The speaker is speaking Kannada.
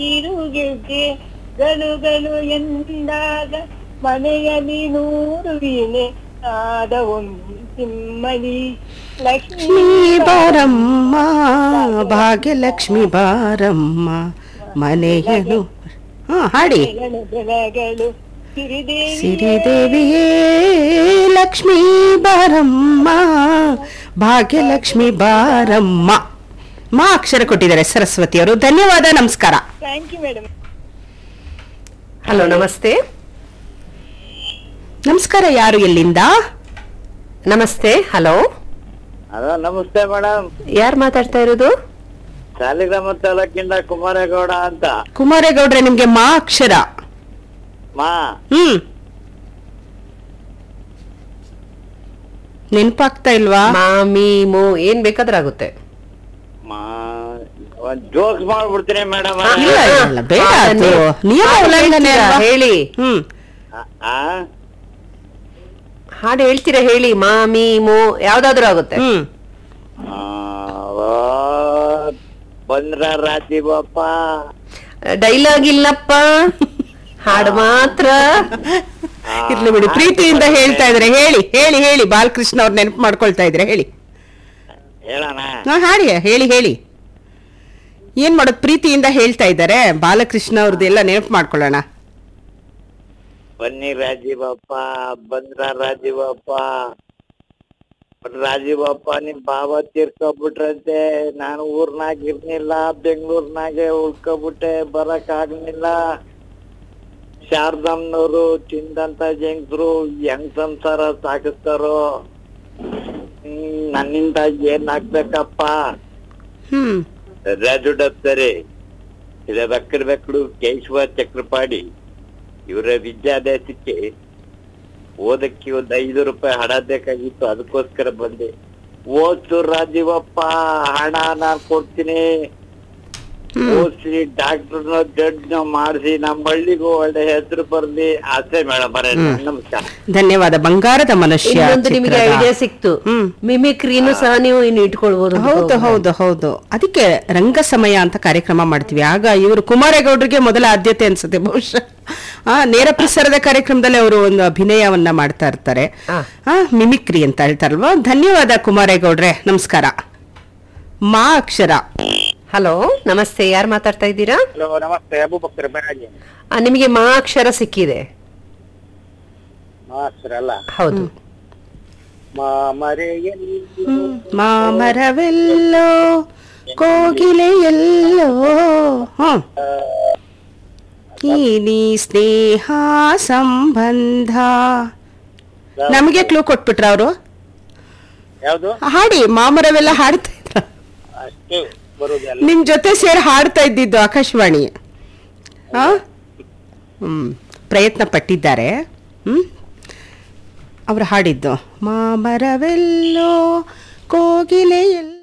ಇರುಗೆಗೆ ಗಣು ಗಣು ಎಂದಾಗ ಮನೆಯಲ್ಲಿ ನೂರು ವೀಣೆ ಆದ ಒಂದು ಸಿಮ್ಮಡಿ ಲಕ್ಷ್ಮೀ ಲಕ್ಷ್ಮೀ ಬಾರಮ್ಮ ಭಾಗ್ಯಲಕ್ಷ್ಮಿ ಬಾರಮ್ಮ ಮನೆಯನು ಹಾ ಹಾಡಿ ಬೆಳಗಳು ಬೆಳಗಳು ಸಿರಿದೇವಿ ಸಿರಿದೇವಿಯೇ ಲಕ್ಷ್ಮೀ ಬಾರಮ್ಮ ಭಾಗ್ಯಲಕ್ಷ್ಮಿ ಬಾರಮ್ಮ ಮಾ ಅಕ್ಷರ ಕೊಟ್ಟಿದ್ದಾರೆ ಸರಸ್ವತಿ ಅವರು ಧನ್ಯವಾದ ನಮಸ್ಕಾರ ಥ್ಯಾಂಕ್ ಯು ಮೇಡಮ್ ಹಲೋ ನಮಸ್ತೆ ನಮಸ್ಕಾರ ಯಾರು ಎಲ್ಲಿಂದ ನಮಸ್ತೆ ಹಲೋ ಹಲೋ ನಮಸ್ತೆ ಮೇಡಮ್ ಯಾರು ಮಾತಾಡ್ತಾ ಇರೋದು ಸಾಲಿಗ್ರಾಮ ತಾಲೂಕಿಂದ ಕುಮಾರೇಗೌಡ ಅಂತ ಕುಮಾರೇಗೌಡ್ರೆ ನಿಮ್ಗೆ ಮಾ ಅಕ್ಷರ ಮಾ ಹ್ಮ್ ನೆನ್ಪಾಗ್ತಾ ಇಲ್ವಾ ಮಾಮಿ ಮೋ ಏನ್ ಬೇಕಾದ್ರೂ ಆಗುತ್ತೆ ಮಾ ಒಂದ್ ಜೋಕ್ಸ್ ಮಾಡ್ಬಿಡ್ತೀನಿ ಮೇಡಮ್ ಇಲ್ಲ ಇಲ್ಲ ಬೇಡ ಹಾ, ಅದು ನೀವು- ನಿಯಮ ಹಾಡು ಉಲ್ಲಂಘನೆ ಹೇಳ್ತೀರಾ? ಅಲ್ವಾ? ಹೇಳಿ ಹ್ಮ್ ಹಾಡು ಹೇಳ್ತೀರಾ ಹೇಳಿ ಮಾಮಿ ಮೋ ಯಾವ್ದಾದ್ರು ಆಗುತ್ತೆ ಹ್ಮ್ ಬಂದ್ರ ರಾಜಿ ಬಾಪ ಡೈಲಾಗ್ ಇಲ್ಲಪ್ಪ ಹಾಡು ಮಾತ್ರ ಇರ್ಲಿ ಬಿಡಿ ಪ್ರೀತಿಯಿಂದ ಹೇಳ್ತಾ ಇದ್ರೆ ಹೇಳಿ ಹೇಳಿ ಹೇಳಿ ಬಾಲಕೃಷ್ಣ ಅವ್ರ ನೆನಪು ಮಾಡ್ಕೊಳ್ತಾ ಇದ್ರೆ ಹೇಳಿ ಹೇಳೋಣ ಹಾ ಹಾಡಿ ಹೇಳಿ ಹೇಳಿ ಏನ್ ಮಾಡೋದು ಪ್ರೀತಿಯಿಂದ ಹೇಳ್ತಾ ಇದ್ದಾರೆ ಬಾಲಕೃಷ್ಣ ಅವ್ರದ್ದೆಲ್ಲ ನೆನಪು ಮಾಡ್ಕೊಳ್ಳೋಣ ಬನ್ನಿ ರಾಜಿ ಬಾಪ ಬಂದ್ರ ರಾಜಿ ಬಾಪ ರಾಜಿ ಬಾಪ ನಿಮ್ ಬಾಬಾ ತೀರ್ಕೊಬಿಟ್ರಂತೆ ನಾನು ಊರ್ನಾಗ ಇರ್ನಿಲ್ಲ ಬೆಂಗಳೂರ್ನಾಗೆ ಉಳ್ಕೊಬಿಟ್ಟೆ ಬರಕ್ ಆಗ್ಲಿಲ್ಲ ಶಾರದಮ್ನವ್ರು ತಿಂದಂತ ಜಂಗ್ಸ್ರು ಹೆಂಗ್ ಸಂಸಾರ ಸಾಗಿಸ್ತಾರೋ ಹ್ಮ್, ನನ್ನಿಂದ ಏನ್ ಆಗ್ಬೇಕಪ್ಪ ಹ್ಮ್ ರಾಜು ಡಬ್ಸರಿ ಇದ ಬೆಕ್ಕಡ ಬೆಕ್ಕಡು ಕೇಶವ ಚಕ್ರಪಾಡಿ ಇವರ ವಿದ್ಯಾಭ್ಯಾಸಕ್ಕೆ ಓದಕ್ಕೆ ಒಂದ್ ಐದು ರೂಪಾಯಿ ಹಣ ಬೇಕಾಗಿತ್ತು ಅದಕ್ಕೋಸ್ಕರ ಬಂದೆ ಓದ್ಸು ರಾಜೀವಪ್ಪ ಹಣ ನಾನ್ ಕೊಡ್ತೀನಿ ಓದಿಸಿ ಡಾಕ್ಟರ್ನ ಜಡ್ಜ್ನ ಮಾಡಿಸಿ ನಮ್ಮ ಹಳ್ಳಿಗೂ ಒಳ್ಳೆ ಹೆಸರು ಬರ್ಲಿ ಆಸೆ ಮೇಡಮ್ ಬರ ನಮಸ್ಕಾರ ಧನ್ಯವಾದ ಬಂಗಾರದ ಮನುಷ್ಯ ಇನ್ನೊಂದು ನಿಮಗೆ ಚಿತ್ರದ. ಐಡಿಯಾ ಸಿಕ್ತು ಹ್ಮ್. ಮಿಮಿಕ್ರಿನು ಸಹ ನೀವು ಇನ್ನು ಇಟ್ಕೊಳ್ಬಹುದು ಅಂತ ಹೌದು program. ಹೌದು ಹೌದು ಅದಕ್ಕೆ ರಂಗ ಸಮಯ ಅಂತ ಕಾರ್ಯಕ್ರಮ ಮಾಡ್ತೀವಿ ಆಗ ಇವರು ಕುಮಾರೇಗೌಡರಿಗೆ ಮೊದಲ ಆದ್ಯತೆ ಅನ್ಸುತ್ತೆ ಬಹುಶಃ ಆ ನೇರ ಪ್ರಸಾರದ ಕಾರ್ಯಕ್ರಮದಲ್ಲಿ ಅವರು ಒಂದು ಅಭಿನಯವನ್ನ ಮಾಡ್ತಾ ಇರ್ತಾರೆ ಆ. ಆ ಮಿಮಿಕ್ರಿ ಅಂತ ಹೇಳ್ತಾರಲ್ವಾ ಧನ್ಯವಾದ ಕುಮಾರೇಗೌಡ್ರೆ ನಮಸ್ಕಾರ ಮಾ ಅಕ್ಷರ ಹಲೋ ನಮಸ್ತೆ ಯಾರು ಮಾತಾಡ್ತಾ ಇದ್ದೀರಾ ಹಲೋ ನಮಸ್ತೆ ಅಬೂಬಕ್ಕರ್ ಬೆಳಗ್ಗೆ ಆ, ನಿಮಗೆ ಮಾ ಅಕ್ಷರ ಸಿಕ್ಕಿದೆ ಮಾಸ್ಟರ್ ಅಲ್ಲ ಹೌದು ಮಾಮರೆಯಲ್ಲಿ ಮಾಮರವೆಲ್ಲೋ ಕೋಗಿಲೆಯಲ್ಲೋ ಹ್ಮ್ ನೀ ಸ್ನೇಹ ಸಂಬಂಧ ನಮಗೆ ಕ್ಲೂ ಕೊಟ್ಬಿಟ್ರ ಅವರು ಯಾವ್ದು ಹಾಡಿ ಮಾಮರವೆಲ್ಲ ಹಾಡ್ತಾ ಇದ್ರ ಅಷ್ಟು ಬರುದಲ್ಲ ನಿಮ್ ಜೊತೆ ಸೇರಿ ಹಾಡ್ತಾ ಇದ್ದಿದ್ದು ಆಕಾಶವಾಣಿ ಆ? ಹ್ಮ್ ಪ್ರಯತ್ನ ಪಟ್ಟಿದ್ದಾರೆ ಹ್ಮ್ ಅವ್ರು ಹಾಡಿದ್ದು ಮಾಮರವೆಲ್ಲೋ ಕೋಗಿಲೆಯಲ್ಲ